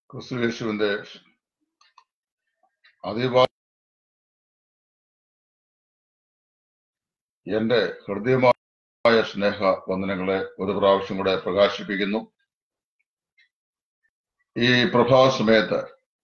ക്രിസ്തുയേശുവിന്റെ അതീവ എന്റെ ഹൃദയമായ സ്നേഹ വന്ദനങ്ങളെ ഒരു പ്രാവശ്യം കൂടെ പ്രകാശിപ്പിക്കുന്നു ഈ പ്രഭാത സമയത്ത്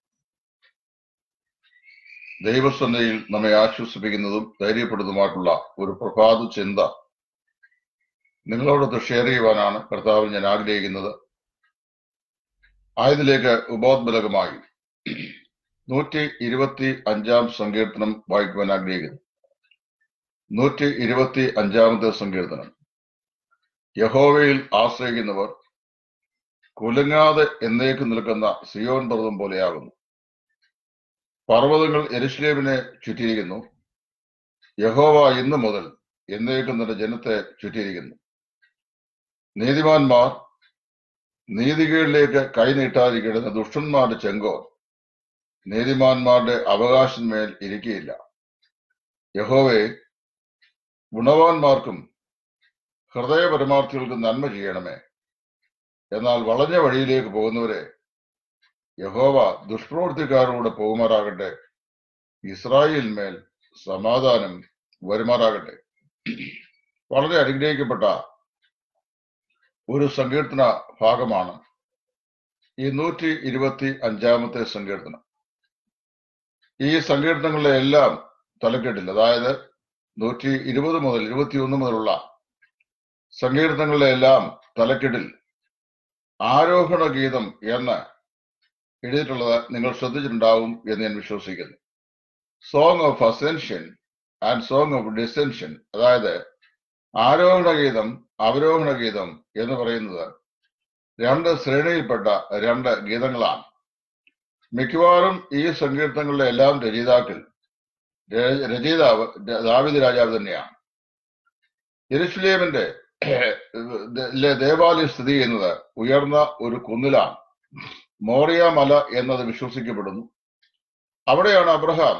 ദൈവസന്നയിൽ നമ്മെ ആശ്വസിപ്പിക്കുന്നതും ധൈര്യപ്പെടുന്നതുമായിട്ടുള്ള ഒരു പ്രഭാത ചിന്ത നിങ്ങളോടൊത്ത് ഷെയർ ചെയ്യുവാനാണ് കർത്താവിൽ ഞാൻ ആഗ്രഹിക്കുന്നത് ആയതിലേക്ക് ഉപോദ്ബലകമായി നൂറ്റി ഇരുപത്തി അഞ്ചാം സങ്കീർത്തനം വായിക്കുവാൻ ആഗ്രഹിക്കുന്നു നൂറ്റി ഇരുപത്തി അഞ്ചാമത്തെ സങ്കീർത്തനം യഹോവയിൽ ആശ്രയിക്കുന്നവർ കുലുങ്ങാതെ എന്നേക്ക് നിൽക്കുന്ന സിയോൻ പർവ്വതം പോലെയാകുന്നു പർവ്വതങ്ങൾ എരുഷലേമിനെ ചുറ്റിയിരിക്കുന്നു യഹോവ ഇന്നു മുതൽ എന്നേക്കും തന്റെ ജനത്തെ ചുറ്റിയിരിക്കുന്നു നീതിമാന്മാർ നീതികേടിലേക്ക് കൈനീട്ടാതിരിക്കുന്ന ദുഷ്ടന്മാരുടെ ചെങ്കോൽ നീതിമാന്മാരുടെ അവകാശന്മേൽ ഇരിക്കുകയില്ല യഹോവെ ഗുണവാന്മാർക്കും ഹൃദയപരമാർത്ഥികൾക്കും നന്മ ചെയ്യണമേ എന്നാൽ വളഞ്ഞ വഴിയിലേക്ക് പോകുന്നവരെ യഹോവ ദുഷ്പ്രവൃത്തിക്കാരോട് പോകുമാറാകട്ടെ ഇസ്രായേലിന്മേൽ സമാധാനം വരുമാറാകട്ടെ വളരെ അനുഗ്രഹിക്കപ്പെട്ട ഒരു സങ്കീർത്തന ഭാഗമാണ് ഈ നൂറ്റി ഇരുപത്തി അഞ്ചാമത്തെ സങ്കീർത്തനം ഈ സങ്കീർത്തനങ്ങളിലെ എല്ലാം തലക്കെട്ടിൽ അതായത് നൂറ്റി ഇരുപത് മുതൽ ഇരുപത്തിയൊന്ന് മുതലുള്ള സങ്കീർത്തനങ്ങളിലെ എല്ലാം തലക്കെട്ടിൽ ആരോഹണ ഗീതം എന്ന് എഴുതിയിട്ടുള്ളത് നിങ്ങൾ ശ്രദ്ധിച്ചിട്ടുണ്ടാവും എന്ന് ഞാൻ വിശ്വസിക്കുന്നു song of ascension and song of descension അതായത് ആരോഹണ ഗീതം അവരോഹണ ഗീതം എന്ന് പറയുന്നത് രണ്ട് ശ്രേണിയിൽപ്പെട്ട രണ്ട് ഗീതങ്ങളാണ് മിക്കവാറും ഈ സങ്കീർത്തനങ്ങളിലെ എല്ലാം രചയിതാക്കൾ ര- രചയിതാവ് ദാവിദ് രാജാവ് തന്നെയാണ് യെരുഷലേമിന്റെ ലെ ദേവാലയം സ്ഥിതി ചെയ്യുന്നത് ഉയർന്ന ഒരു കുന്നിലാണ് മോറിയ മല എന്നത് വിശ്വസിക്കപ്പെടുന്നു അവിടെയാണ് അബ്രഹാം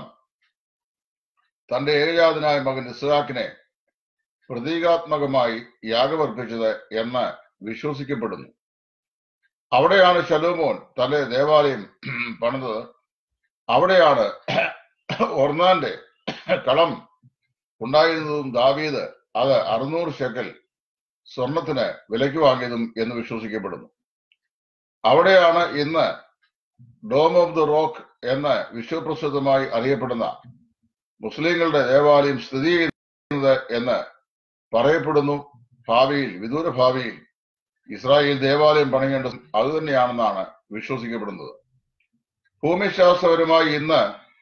തന്റെ ഏകജാതനായ മകൻ ഇസ്ഹാക്കിനെ പ്രതീകാത്മകമായി യാഗമർപ്പിച്ചത് എന്ന് വിശ്വസിക്കപ്പെടുന്നു അവിടെയാണ് ശലോമോൻ തന്റെ ദേവാലയം പണിതത് അവിടെയാണ് ഒർണാന്റെ കളം ഉണ്ടായിരുന്നതും ദാവീദ് അത് അറുന്നൂറ് ശക്കൽ സ്വർണത്തിന് വിലയ്ക്ക് വാങ്ങിയതും എന്ന് വിശ്വസിക്കപ്പെടുന്നു അവിടെയാണ് ഇന്ന് ഡോം ഓഫ് ദി റോക്ക് എന്ന് വിശ്വപ്രസിദ്ധമായി അറിയപ്പെടുന്ന മുസ്ലിങ്ങളുടെ ദേവാലയം സ്ഥിതി ചെയ്യുന്നത് എന്ന് പറയപ്പെടുന്നു ഭാവിയിൽ വിദൂര ഭാവിയിൽ ഇസ്രായേൽ ദേവാലയം പണിയേണ്ടത് അത് തന്നെയാണെന്നാണ് വിശ്വസിക്കപ്പെടുന്നത് ഭൂമിശാസ്ത്രപരമായി ഇന്ന്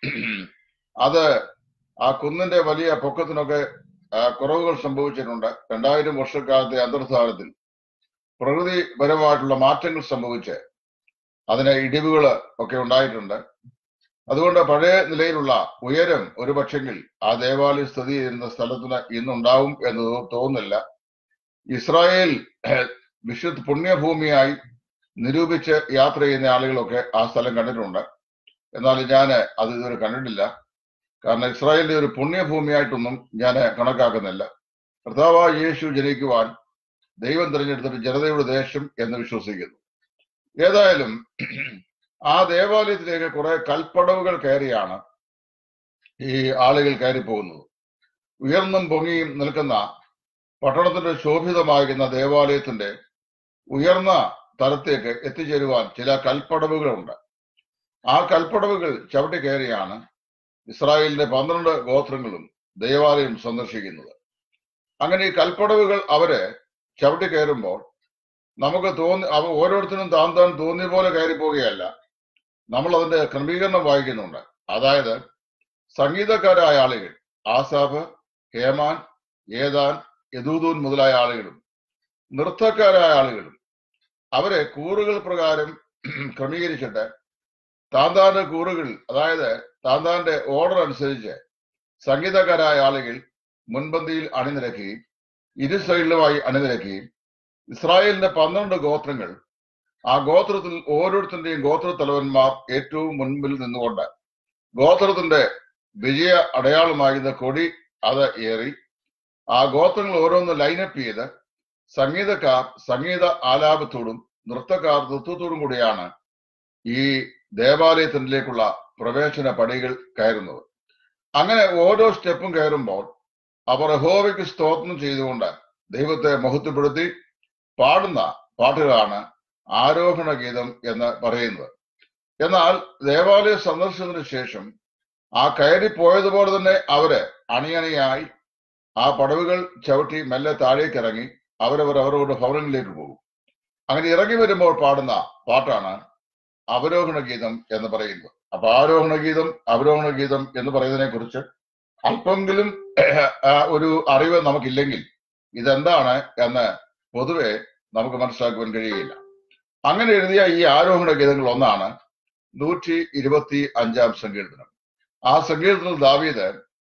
അത് ആ കുന്നിന്റെ വലിയ പൊക്കത്തിനൊക്കെ ആ, കുറവുകൾ സംഭവിച്ചിട്ടുണ്ട് രണ്ടായിരം വർഷക്കാലത്തെ അന്തർധാരത്തിൽ പ്രകൃതിപരമായിട്ടുള്ള മാറ്റങ്ങൾ സംഭവിച്ച് അതിന് ഇടിവുകൾ ഒക്കെ ഉണ്ടായിട്ടുണ്ട് അതുകൊണ്ട് പഴയ നിലയിലുള്ള ഉയരം ഒരു പക്ഷെങ്കിൽ ആ ദേവാലയം സ്ഥിതി ചെയ്യുന്ന സ്ഥലത്തിന് ഇന്നുണ്ടാവും എന്ന് തോ- തോന്നുന്നില്ല ഇസ്രായേൽ വിശുദ്ധ പുണ്യഭൂമിയായി നിരൂപിച്ച് യാത്ര ചെയ്യുന്ന ആളുകളൊക്കെ ആ സ്ഥലം കണ്ടിട്ടുണ്ട് എന്നാൽ ഞാൻ അത് ഇതുവരെ കണ്ടിട്ടില്ല കാരണം ഇസ്രായേലിന്റെ ഒരു പുണ്യഭൂമിയായിട്ടൊന്നും ഞാൻ കണക്കാക്കുന്നില്ല കർത്താവായ യേശു ജനിക്കുവാൻ ദൈവം തിരഞ്ഞെടുത്തിട്ട് ജനതയുടെ ദേശം എന്ന് വിശ്വസിക്കുന്നു ഏതായാലും ആ ദേവാലയത്തിലേക്ക് കുറെ കൽപ്പടവുകൾ കയറിയാണ് ഈ ആളുകൾ കയറി പോകുന്നത് ഉയർന്നും പൊങ്ങിയും നിൽക്കുന്ന പട്ടണത്തിന്റെ ശോഭിതമാകുന്ന ദേവാലയത്തിന്റെ ഉയർന്ന തലത്തേക്ക് എത്തിച്ചേരുവാൻ ചില കൽപ്പടവുകളുണ്ട് ആ കൽപ്പടവുകൾ ചവിട്ടി കയറിയാണ് ഇസ്രായേലിന്റെ പന്ത്രണ്ട് ഗോത്രങ്ങളും ദേവാലയം സന്ദർശിക്കുന്നത് അങ്ങനെ ഈ കൽപ്പടവുകൾ അവര് ചവിട്ടി കയറുമ്പോൾ നമുക്ക് തോന്നി അവ ഓരോരുത്തരും താൻ താൻ തോന്നിയ പോലെ കയറി പോവുകയല്ല നമ്മൾ അതിന്റെ ക്രമീകരണം വായിക്കുന്നുണ്ട് അതായത് സംഗീതക്കാരായ ആളുകൾ ആസാഫ് ഹേമാൻ ഏതാൻ യദൂദൂൻ മുതലായ ആളുകളും നൃത്തക്കാരായ ആളുകളും അവരെ കൂറുകൾ പ്രകാരം ക്രമീകരിച്ചിട്ട് താന്താന്റെ കൂറുകൾ അതായത് താന്താന്റെ ഓർഡർ അനുസരിച്ച് സംഗീതക്കാരായ ആളുകൾ മുൻപന്തിയിൽ അണിനിരക്കുകയും ഇരു സൈഡിലുമായി അണിനിരക്കുകയും ഇസ്രായേലിന്റെ പന്ത്രണ്ട് ഗോത്രങ്ങൾ ആ ഗോത്രത്തിൽ ഓരോരുത്തരുടെയും ഗോത്ര തലവന്മാർ ഏറ്റവും മുൻപിൽ നിന്നുകൊണ്ട് ഗോത്രത്തിന്റെ വിജയ അടയാളമാകുന്ന കൊടി അത് ഏറി ആ ഗോത്രങ്ങൾ ഓരോന്ന് ലൈനപ്പ് ചെയ്ത് സംഗീതക്കാർ സംഗീത ആലാപത്തോടും നൃത്തക്കാർ നൃത്തത്തോടും കൂടിയാണ് ഈ ദേവാലയത്തിലേക്കുള്ള പ്രവേശന പടികൾ കയറുന്നത് അങ്ങനെ ഓരോ സ്റ്റെപ്പും കയറുമ്പോൾ അവർ യഹോവയ്ക്ക് സ്തോത്രം ചെയ്തുകൊണ്ട് ദൈവത്തെ മഹത്വപ്പെടുത്തി പാടുന്ന പാട്ടുകളാണ് ആരോഹണ ഗീതം എന്ന് പറയുന്നത് എന്നാൽ ദേവാലയ സന്ദർശനത്തിന് ശേഷം ആ കയറി പോയതുപോലെ തന്നെ അവര് അണിയണിയായി ആ പടവുകൾ ചവിട്ടി മെല്ലെ താഴേക്ക് ഇറങ്ങി അവരവർ അവരവരുടെ ഭവനങ്ങളിലേക്ക് പോകും അങ്ങനെ ഇറങ്ങി വരുമ്പോൾ പാടുന്ന പാട്ടാണ് അവരോഹണ ഗീതം എന്ന് പറയുന്നത് അപ്പൊ ആരോഹണ ഗീതം അവരോഹണ ഗീതം എന്ന് പറയുന്നതിനെ കുറിച്ച് അല്പമെങ്കിലും ആ, ഒരു അറിവ് നമുക്കില്ലെങ്കിൽ ഇതെന്താണ് എന്ന് പൊതുവെ നമുക്ക് മനസ്സിലാക്കുവാൻ കഴിയുകയില്ല അങ്ങനെ എഴുതിയ ഈ ആരോഹണ ഗീതങ്ങൾ ഒന്നാണ് നൂറ്റി ഇരുപത്തി അഞ്ചാം സങ്കീർത്തനം ആ സങ്കീർത്തനത്തിൽ ദാവീദ്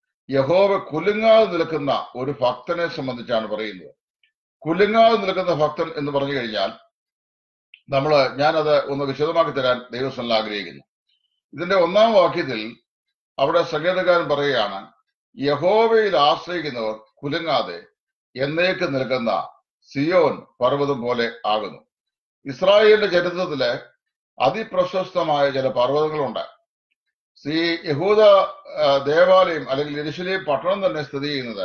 യഹോവ കുലുങ്ങാതെ നിൽക്കുന്ന ഒരു ഭക്തനെ സംബന്ധിച്ചാണ് പറയുന്നത് കുലുങ്ങാതെ നിൽക്കുന്ന ഭക്തൻ എന്ന് പറഞ്ഞു കഴിഞ്ഞാൽ നമ്മൾ ഞാനത് ഒന്ന് വിശദമാക്കി തരാൻ ദൈവസ്ഥനിൽ ആഗ്രഹിക്കുന്നു ഇതിന്റെ ഒന്നാം വാക്യത്തിൽ അവിടെ സംഗീതകാരൻ പറയുകയാണ് യഹോവയിൽ ആശ്രയിക്കുന്നവർ കുലുങ്ങാതെ എന്നേക്ക് നിൽക്കുന്ന സിയോൻ പർവ്വതം പോലെ ആകുന്നു ഇസ്രായേലിന്റെ ചരിത്രത്തില് അതിപ്രശസ്തമായ ചില പർവ്വതങ്ങളുണ്ട് സി യഹൂദ ആ, ദേവാലയം അല്ലെങ്കിൽ എരിശിലേം പട്ടണം തന്നെ സ്ഥിതി ചെയ്യുന്നത്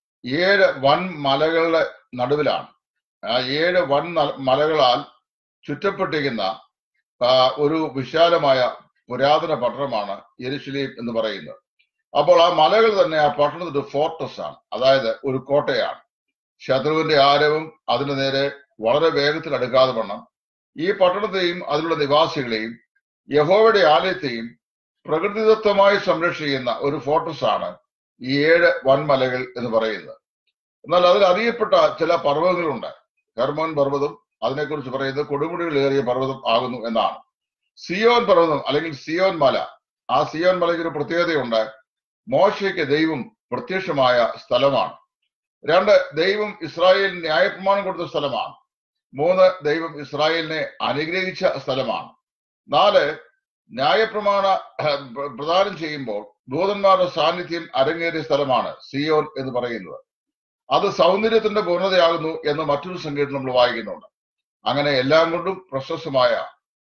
ഏഴ് വൻ മലകളുടെ നടുവിലാണ് ആ ഏഴ് വൻ നല- മലകളാൽ ചുറ്റപ്പെട്ടിരിക്കുന്ന ആ, ഒരു വിശാലമായ പുരാതന പട്ടണമാണ് യെരുശലേം എന്ന് പറയുന്നത് അപ്പോൾ ആ മലകൾ തന്നെ ആ പട്ടണത്തിന്റെ ഫോർട്ടസ് ആണ് അതായത് ഒരു കോട്ടയാണ് ശത്രുവിന്റെ ആരവും അതിനു നേരെ വളരെ വേഗത്തിൽ അടുക്കാതെ വണ്ണം ഈ പട്ടണത്തെയും അതിലുള്ള നിവാസികളെയും യഹോവയുടെ ആലയത്തെയും പ്രകൃതിദത്തമായി സംരക്ഷിക്കുന്ന ഒരു ഫോർട്ടസ് ആണ് ഈ ഏഴ് വൻമലകൾ എന്ന് പറയുന്നത് എന്നാൽ അതിൽ അറിയപ്പെട്ട ചില പർവ്വതങ്ങളുണ്ട് ഹെർമോൻ പർവ്വതം അതിനെക്കുറിച്ച് പറയുന്നത് കൊടുമുടികളേറിയ പർവ്വതം ആകുന്നു എന്നാണ് സിയോൻ പർവ്വതം അല്ലെങ്കിൽ സിയോൻ മല ആ സിയോൻ മലയ്ക്ക് ഒരു പ്രത്യേകതയുണ്ട് മോശയ്ക്ക് ദൈവം പ്രത്യക്ഷമായ സ്ഥലമാണ് രണ്ട് ദൈവം ഇസ്രായേലിന് ന്യായപ്രമാണം കൊടുത്ത സ്ഥലമാണ് മൂന്ന് ദൈവം ഇസ്രായേലിനെ അനുഗ്രഹിച്ച സ്ഥലമാണ് നാല് ന്യായപ്രമാണ ഏഹ്, പ്ര- പ്രദാനം ചെയ്യുമ്പോൾ ദൂതന്മാരുടെ സാന്നിധ്യം അരങ്ങേറിയ സ്ഥലമാണ് സിയോൻ എന്ന് പറയുന്നത് അത് സൗന്ദര്യത്തിന്റെ പൂർണ്ണതയാകുന്നു എന്ന് മറ്റൊരു സംഗീതം നമ്മൾ വായിക്കുന്നുണ്ട് അങ്ങനെ എല്ലാം കൊണ്ടും പ്രശസ്തമായ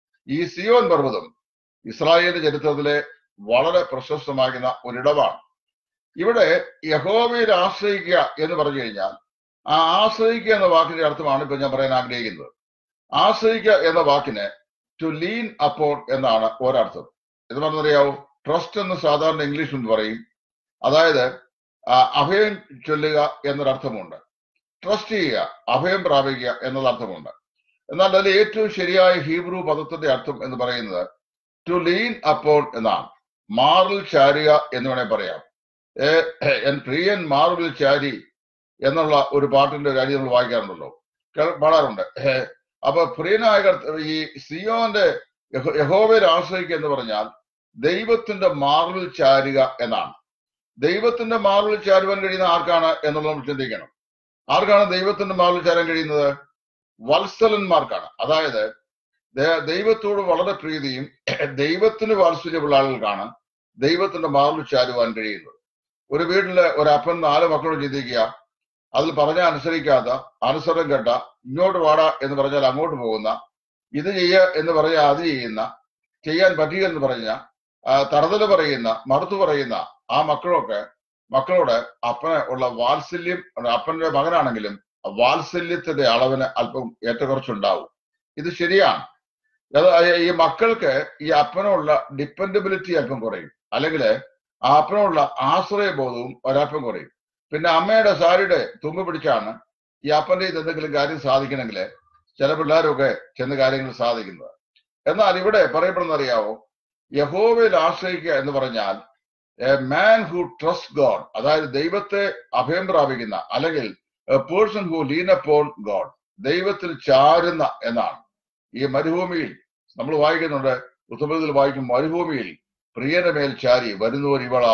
ഈ സിയോൻ പർവ്വതം ഇസ്രായേലിന്റെ ചരിത്രത്തിലെ വളരെ പ്രശസ്തമാകുന്ന ഒരിടമാണ് ഇവിടെ യഹോവയിൽ ആശ്രയിക്കുക എന്ന് പറഞ്ഞു കഴിഞ്ഞാൽ ആ ആശ്രയിക്കുക എന്ന വാക്കിന്റെ അർത്ഥമാണ് ഇപ്പൊ ഞാൻ പറയാൻ ആഗ്രഹിക്കുന്നത് ആശ്രയിക്കുക എന്ന വാക്കിന് ടു ലീൻ അപ്പോൺ എന്നാണ് ഒരർത്ഥം ഇത് പറഞ്ഞറിയാവോ ട്രസ്റ്റ് എന്ന് സാധാരണ ഇംഗ്ലീഷ് എന്ന് പറയും അതായത് ആ, അഭയം ചൊല്ലുക എന്നൊരർത്ഥമുണ്ട് ട്രസ്റ്റ് ചെയ്യുക അഭയം പ്രാപിക്കുക എന്നുള്ള അർത്ഥമുണ്ട് എന്നാൽ അതിൽ ഏറ്റവും ശരിയായ ഹീബ്രു പദത്തിന്റെ അർത്ഥം എന്ന് പറയുന്നത് ടു ലീൻ അപ്പോൺ എന്നാണ് മാറിൽ ചാരുക എന്ന് വേണേൽ പറയാം ഏ, എൻ പ്രിയൻ മാറിൽ ചാരി എന്നുള്ള ഒരു പാട്ടിന്റെ ഒരു അരി നമ്മൾ വായിക്കാറുണ്ടല്ലോ കേൾ- പാടാറുണ്ട് ഏ, അപ്പൊ പ്രിയനായ കർത്ത- ഈ സിയോന്റെ യഹോ- യഹോവയിൽ ആശ്രയിക്കുക എന്ന് പറഞ്ഞാൽ ദൈവത്തിന്റെ മാറിൽ ചാരുക എന്നാണ് ദൈവത്തിന്റെ മാറിൽ ചാരുവാൻ കഴിയുന്ന ആർക്കാണ് എന്നുള്ളത് നമ്മൾ ചിന്തിക്കണം ആർക്കാണ് ദൈവത്തിന്റെ മാറിൽ ചാരാൻ കഴിയുന്നത് വത്സലന്മാർക്കാണ് അതായത് ദേ- ദൈവത്തോട് വളരെ പ്രീതിയും ദൈവത്തിന് വാത്സല്യമുള്ള ആളുകൾക്കാണ് ദൈവത്തിന്റെ മാറിൽ ചാരുവാൻ കഴിയുന്നത് ഒരു വീട്ടില് ഒരു അപ്പൻ നാല് മക്കളോട് ചിന്തിക്കുക അതിൽ പറഞ്ഞ അനുസരിക്കാത്ത അനുസരണം കേട്ട ഇങ്ങോട്ട് വാടാ എന്ന് പറഞ്ഞാൽ അങ്ങോട്ട് പോകുന്ന ഇത് ചെയ്യ എന്ന് പറഞ്ഞാൽ അത് ചെയ്യുന്ന ചെയ്യാൻ പറ്റുക എന്ന് പറഞ്ഞ തറുതല പറയുന്ന മറുത്തു പറയുന്ന ആ മക്കളൊക്കെ മക്കളോട് അപ്പന് ഉള്ള വാത്സല്യം അപ്പന്റെ മകനാണെങ്കിലും വാത്സല്യത്തിന്റെ അളവിന് അല്പം ഏറ്റക്കുറച്ചുണ്ടാവും ഇത് ശരിയാണ് അത് ഈ മക്കൾക്ക് ഈ അപ്പനുള്ള ഡിപ്പെൻഡബിലിറ്റി അല്പം കുറയും അല്ലെങ്കിൽ ആ അപ്പനുള്ള ആശ്രയബോധവും ഒരല്പം കുറയും പിന്നെ അമ്മയുടെ സാരിയുടെ തുമ്പ് പിടിച്ചാണ് ഈ അപ്പന്റെ ഇത് എന്തെങ്കിലും കാര്യം സാധിക്കണമെങ്കിൽ ചില പിള്ളേരൊക്കെ ചെന്ന് കാര്യങ്ങൾ സാധിക്കുന്നത് എന്നാൽ ഇവിടെ പറയപ്പെടുന്ന അറിയാവോ യഹോവയിൽ ആശ്രയിക്കുക എന്ന് പറഞ്ഞാൽ a man who trust God അതായത് ദൈവത്തെ അഭയം പ്രാപിക്കുന്ന അല്ലെങ്കിൽ a person who lean upon God ദൈവത്തിൽ ചാരുന്ന എന്നാണ് ഈ മരുഭൂമിയിൽ നമ്മൾ വായിക്കുന്നുണ്ട് ഉത്തമത്തിൽ വായിക്കും മരുഭൂമിയിൽ പ്രിയന്റെ മേൽ ചാരി വരുന്നവർ ഇവളാ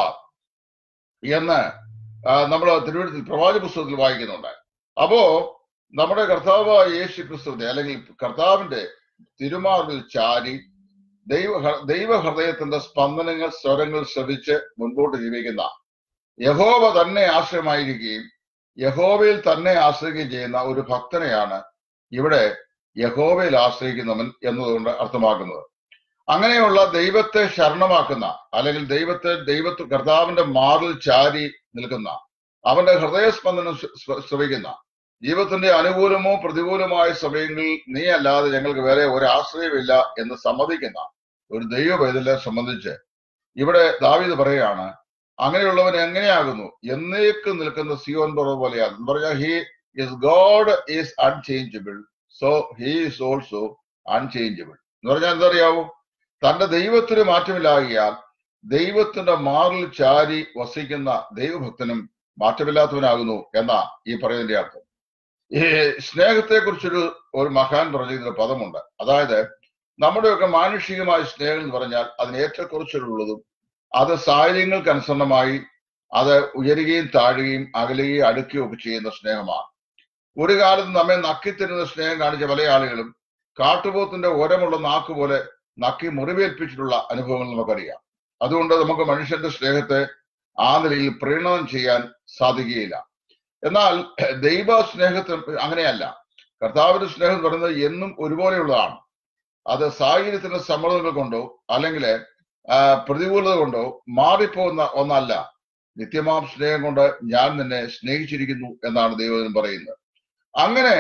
എന്ന് നമ്മൾ തിരുവനന്തപുരത്തിൽ പ്രവാചക പുസ്തകത്തിൽ വായിക്കുന്നുണ്ട് അപ്പോ നമ്മുടെ കർത്താവായ യേശു ക്രിസ്തുവിന്റെ അല്ലെങ്കിൽ കർത്താവിന്റെ തിരുമാറിൽ ചാരി ദൈവ ദൈവഹൃദയത്തിന്റെ സ്പന്ദനങ്ങൾ സ്വരങ്ങൾ ശ്രവിച്ച് മുൻപോട്ട് ജീവിക്കുന്ന യഹോവ തന്നെ ആശ്രയമായിരിക്കുകയും യഹോവയിൽ തന്നെ ആശ്രയിക്കുകയും ചെയ്യുന്ന ഒരു ഭക്തനെയാണ് ഇവിടെ യഹോവയിൽ ആശ്രയിക്കുന്നവൻ എന്നതുകൊണ്ട് അർത്ഥമാക്കുന്നത് അങ്ങനെയുള്ള ദൈവത്തെ ശരണമാക്കുന്ന അല്ലെങ്കിൽ ദൈവത്തെ ദൈവത്തെ കർത്താവിന്റെ മാറിൽ ചാരി നിൽക്കുന്ന അവന്റെ ഹൃദയസ്പന്ദനം ശ്ര- ശ്ര- ശ്രവിക്കുന്ന ജീവിതത്തിന്റെ അനുകൂലമോ പ്രതികൂലമായ സമയങ്ങളിൽ നീ അല്ലാതെ ഞങ്ങൾക്ക് വേറെ ഒരു ആശ്രയമില്ല എന്ന് സമ്മതിക്കുന്ന ഒരു ദൈവ പൈതലെ സംബന്ധിച്ച് ഇവിടെ ദാവീദ് പറയുകയാണ് അങ്ങനെയുള്ളവൻ എങ്ങനെയാകുന്നു എന്നേക്ക് നിൽക്കുന്ന സിയോൻ പർവ്വതം പോലെയാണ് എന്ന് പറഞ്ഞാൽ he is God is unchangeable so he is also unchangeable എന്ന് പറഞ്ഞാൽ എന്താ അറിയാവോ തന്റെ ദൈവത്തിന് മാറ്റമില്ലാകിയാൽ ദൈവത്തിന്റെ മാറിൽ ചാരി വസിക്കുന്ന ദൈവഭക്തനും മാറ്റമില്ലാത്തവനാകുന്നു എന്ന ഈ പറയുന്നതിന്റെ അർത്ഥം ഈ സ്നേഹത്തെ കുറിച്ചൊരു ഒരു മഹാൻ പറഞ്ഞതിന്റെ പദമുണ്ട് അതായത് നമ്മുടെയൊക്കെ മാനുഷികമായ സ്നേഹം എന്ന് പറഞ്ഞാൽ അതിന് ഏറ്റക്കുറച്ചിലുള്ളതും അത് സാഹചര്യങ്ങൾക്ക് അനുസരണമായി അത് ഉയരുകയും താഴുകയും അകലുകയും അടുക്കുകയും ഒക്കെ ചെയ്യുന്ന സ്നേഹമാണ് ഒരു കാലത്ത് നമ്മെ നക്കിത്തരുന്ന സ്നേഹം കാണിച്ച പല ആളുകളും കാട്ടുപോത്തിന്റെ ഓരമുള്ള നാക്ക് പോലെ നക്കി മുറിവേൽപ്പിച്ചിട്ടുള്ള അനുഭവങ്ങൾ നമുക്കറിയാം അതുകൊണ്ട് നമുക്ക് മനുഷ്യന്റെ സ്നേഹത്തെ ആ നിലയിൽ പ്രീണനം ചെയ്യാൻ സാധിക്കുകയില്ല എന്നാൽ ദൈവ സ്നേഹത്തിന് അങ്ങനെയല്ല കർത്താവിന്റെ സ്നേഹം എന്ന് പറയുന്നത് എന്നും ഒരുപോലെയുള്ളതാണ് അത് സാഹചര്യത്തിന്റെ സമ്മർദ്ദങ്ങൾ കൊണ്ടോ അല്ലെങ്കിൽ പ്രതികൂലത കൊണ്ടോ മാറിപ്പോകുന്ന ഒന്നല്ല നിത്യമാം സ്നേഹം കൊണ്ട് ഞാൻ നിന്നെ സ്നേഹിച്ചിരിക്കുന്നു എന്നാണ് ദൈവം പറയുന്നത് അങ്ങനെ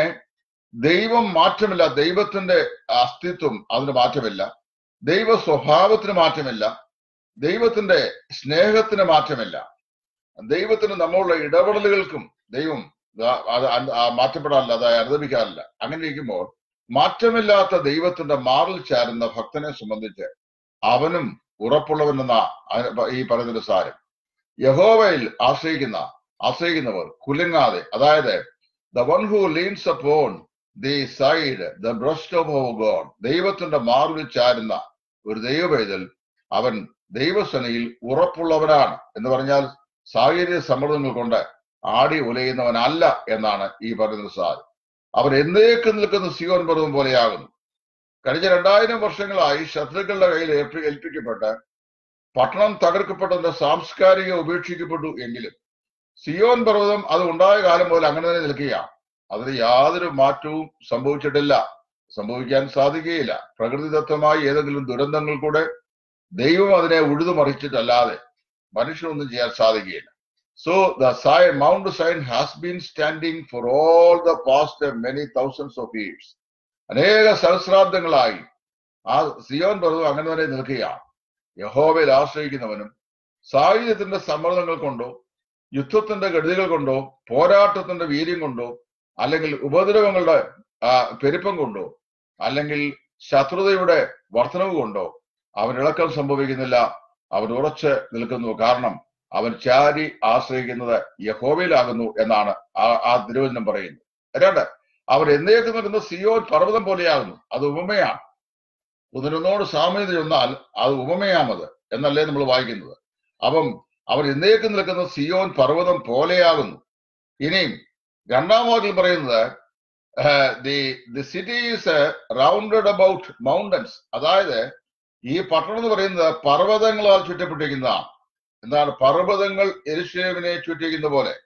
ദൈവം മാറ്റമില്ല ദൈവത്തിന്റെ അസ്തിത്വം അതിന് മാറ്റമില്ല ദൈവ സ്വഭാവത്തിന് മാറ്റമില്ല ദൈവത്തിന്റെ സ്നേഹത്തിന് മാറ്റമില്ല ദൈവത്തിന് നമ്മളുടെ ഇടപെടലുകൾക്കും ദൈവം ആ- അത് അ- ആ മാറ്റപ്പെടാറില്ല അത് അനുദപിക്കാറില്ല അങ്ങനെ ഇരിക്കുമ്പോൾ മാറ്റമില്ലാത്ത ദൈവത്തിന്റെ മാറിൽ ചാരുന്ന ഭക്തനെ സംബന്ധിച്ച് അവനും ഉറപ്പുള്ളവനെന്ന അതിന് ഈ പറയുന്നൊരു സാരം യഹോവയിൽ ആശ്രയിക്കുന്ന ആശ്രയിക്കുന്നവർ കുലുങ്ങാതെ അതായത് the one who leans upon the side the breast of our God ദൈവത്തിന്റെ മാറിൽ ചാരുന്ന ഒരു ദൈവപൈതൽ അവൻ ദൈവസനയിൽ ഉറപ്പുള്ളവനാണ് എന്ന് പറഞ്ഞാൽ സാഹചര്യ സമ്മർദ്ദങ്ങൾ കൊണ്ട് ആടി ഉലയുന്നവനല്ല എന്നാണ് ഈ പറയുന്ന സാരം അവൻ എന്നേക്ക് നിൽക്കുന്ന സിയോൻ പർവ്വം പോലെയാകുന്നു കഴിഞ്ഞ രണ്ടായിരം വർഷങ്ങളായി ശത്രുക്കളുടെ കയ്യിൽ ഏൽപ്പി- ഏൽപ്പിക്കപ്പെട്ട് പട്ടണം തകർക്കപ്പെട്ടതിന്റെ സാംസ്കാരിക ഉപേക്ഷിക്കപ്പെട്ടു എങ്കിലും സിയോൻ പർവ്വതം അത് ഉണ്ടായ കാലം മുതൽ അങ്ങനെ തന്നെ നിൽക്കുകയാണ് അതിന് യാതൊരു മാറ്റവും സംഭവിച്ചിട്ടില്ല സംഭവിക്കാൻ സാധിക്കുകയില്ല പ്രകൃതിദത്തമായി ഏതെങ്കിലും ദുരന്തങ്ങൾ കൂടെ ദൈവം അതിനെ ഉഴുതുമറിച്ചിട്ടല്ലാതെ മനുഷ്യനൊന്നും ചെയ്യാൻ സാധിക്കുകയില്ല so the Zion Mount Zion has been standing for all the past many thousands of years അനേക സഹസ്രാബ്ദങ്ങളായി ആ സിയോൻ പർവ്വതം അങ്ങനെ തന്നെ നിൽക്കുകയാണ് യഹോവയിൽ ആശ്രയിക്കുന്നവനും സാഹചര്യത്തിന്റെ സമ്മർദ്ദങ്ങൾ കൊണ്ടോ യുദ്ധത്തിന്റെ ഗതികൾ കൊണ്ടോ പോരാട്ടത്തിന്റെ വീര്യം കൊണ്ടോ അല്ലെങ്കിൽ ഉപദ്രവങ്ങളുടെ ആ, പെരുപ്പം കൊണ്ടോ അല്ലെങ്കിൽ ശത്രുതയുടെ വർധനവ് കൊണ്ടോ അവൻ ഇളക്കം സംഭവിക്കുന്നില്ല അവൻ ഉറച്ച് നിൽക്കുന്നു കാരണം അവൻ ചാരി ആശ്രയിക്കുന്നത് യഹോവയിലാകുന്നു എന്നാണ് ആ ആ തിരുവചനം പറയുന്നത് രണ്ട് അവൻ എന്നേക്ക് നിൽക്കുന്ന സിയോൻ പർവ്വതം പോലെയാകുന്നു അത് ഉപമയാണ് ഒന്നിനൊന്നോട് സാമ്യത ചെന്നാൽ അത് ഉപമയാമത് എന്നല്ലേ നമ്മൾ വായിക്കുന്നത് അപ്പം അവൻ എന്നേക്ക് നിൽക്കുന്ന സിയോൻ പർവ്വതം പോലെയാകുന്നു ഇനിയും രണ്ടാം വാക്കിൽ പറയുന്നത് the the city is rounded about mountains അതായത് ഈ പട്ടണം എന്ന് പറയുന്നത് പർവ്വതങ്ങളാൽ ചുറ്റപ്പെട്ടിരിക്കുന്നതാണ് എന്താണ് പർവ്വതങ്ങൾ എരുഷേമിനെ ചുറ്റിക്കുന്ന പോലെ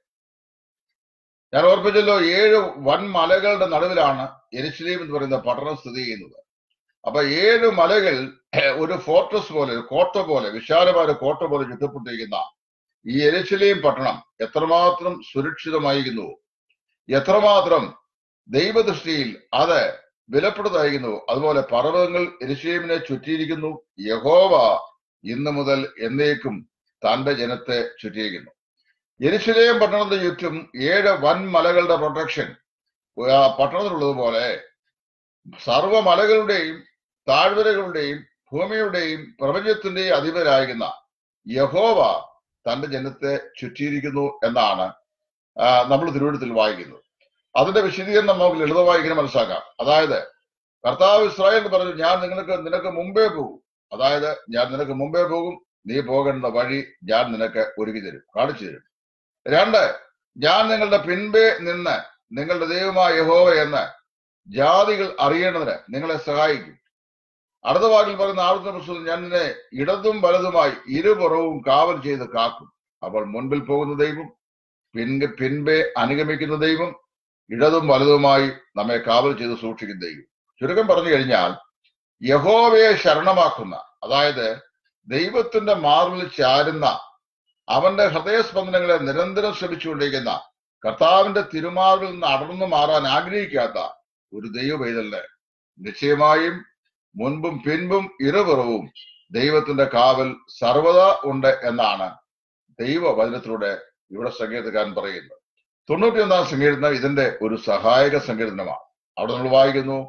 ഞാൻ ഓർപ്പിച്ചല്ലോ ഏഴ് വൻ മലകളുടെ നടുവിലാണ് എരുശലേം എന്ന് പറയുന്ന പട്ടണം സ്ഥിതി ചെയ്യുന്നത് അപ്പൊ ഏഴ് മലകൾ ഒരു ഫോർട്രസ് പോലെ ഒരു കോട്ട പോലെ വിശാലമായ ഒരു കോട്ട പോലെ ചുറ്റപ്പെട്ടിരിക്കുന്ന ഈ എരുശലേം പട്ടണം എത്രമാത്രം സുരക്ഷിതമായിരിക്കുന്നു എത്രമാത്രം ദൈവദൃഷ്ടിയിൽ അത് വിലപ്പെടുന്നതായിരിക്കുന്നു അതുപോലെ പർവ്വതങ്ങൾ എരുശലേമിനെ ചുറ്റിയിരിക്കുന്നു യഹോവ ഇന്നു മുതൽ എന്നേക്കും തന്റെ ജനത്തെ ചുറ്റിയിരിക്കുന്നു യെരുശലേം പട്ടണത്തിന് ചുറ്റും ഏഴ് വൻ മലകളുടെ പ്രൊട്ടക്ഷൻ പട്ടണത്തിലുള്ളതുപോലെ സർവ മലകളുടെയും താഴ്വരകളുടെയും ഭൂമിയുടെയും പ്രപഞ്ചത്തിന്റെയും അധിപരായിരുന്ന യഹോവ തന്റെ ജനത്തെ ചുറ്റിയിരിക്കുന്നു എന്നാണ് ആ, നമ്മൾ തിരുവനന്തപുരത്തിൽ വായിക്കുന്നത് അതിന്റെ വിശദീകരണം നമുക്ക് ലളിതമായി ഇങ്ങനെ മനസ്സിലാക്കാം അതായത് കർത്താവ് ഇസ്രായേൽ പറഞ്ഞു ഞാൻ നിങ്ങൾക്ക് നിനക്ക് മുമ്പേ പോകും അതായത് ഞാൻ നിനക്ക് മുമ്പേ പോകും നീ പോകേണ്ട വഴി ഞാൻ നിനക്ക് ഒരുക്കി തരും കാണിച്ചു തരും രണ്ട് ഞാൻ നിങ്ങളുടെ പിൻപേ നിന്ന് നിങ്ങളുടെ ദൈവമായ യഹോവ എന്ന് ജാതികൾ അറിയേണ്ടതിന് നിങ്ങളെ സഹായിക്കും അടുത്ത വാക്കിൽ പറയുന്ന ആവർത്തന പുസ്തകം ഞാൻ നിന്നെ ഇടതും വലതുമായി ഇരുപുറവും കാവൽ ചെയ്ത് കാക്കും അപ്പോൾ മുൻപിൽ പോകുന്ന ദൈവം പിൻ പിൻപേ അനുഗമിക്കുന്ന ദൈവം ഇടതും വലതുമായി നമ്മെ കാവൽ ചെയ്ത് സൂക്ഷിക്കുന്ന ദൈവം ചുരുക്കം പറഞ്ഞു കഴിഞ്ഞാൽ യഹോവയെ ശരണമാക്കുന്ന അതായത് ദൈവത്തിന്റെ മാർവിൽ ചാരുന്ന അവന്റെ ഹൃദയസ്പന്ദനങ്ങളെ നിരന്തരം ശ്രമിച്ചുകൊണ്ടിരിക്കുന്ന കർത്താവിന്റെ തിരുമാറിൽ നിന്ന് അടർന്നു മാറാൻ ആഗ്രഹിക്കാത്ത ഒരു ദൈവപൈതലിന് നിശ്ചയമായും മുൻപും പിൻപും ഇരുപുറവും ദൈവത്തിന്റെ കാവൽ സർവദാ ഉണ്ട് എന്നാണ് ദൈവവചനത്തിലൂടെ ഇവിടെ സങ്കീർത്തകാരൻ പറയുന്നത് തൊണ്ണൂറ്റിയൊന്നാം സങ്കീർത്തനം ഇതിന്റെ ഒരു സഹായക സങ്കീർത്തനമാണ് അവിടെ നമ്മൾ വായിക്കുന്നു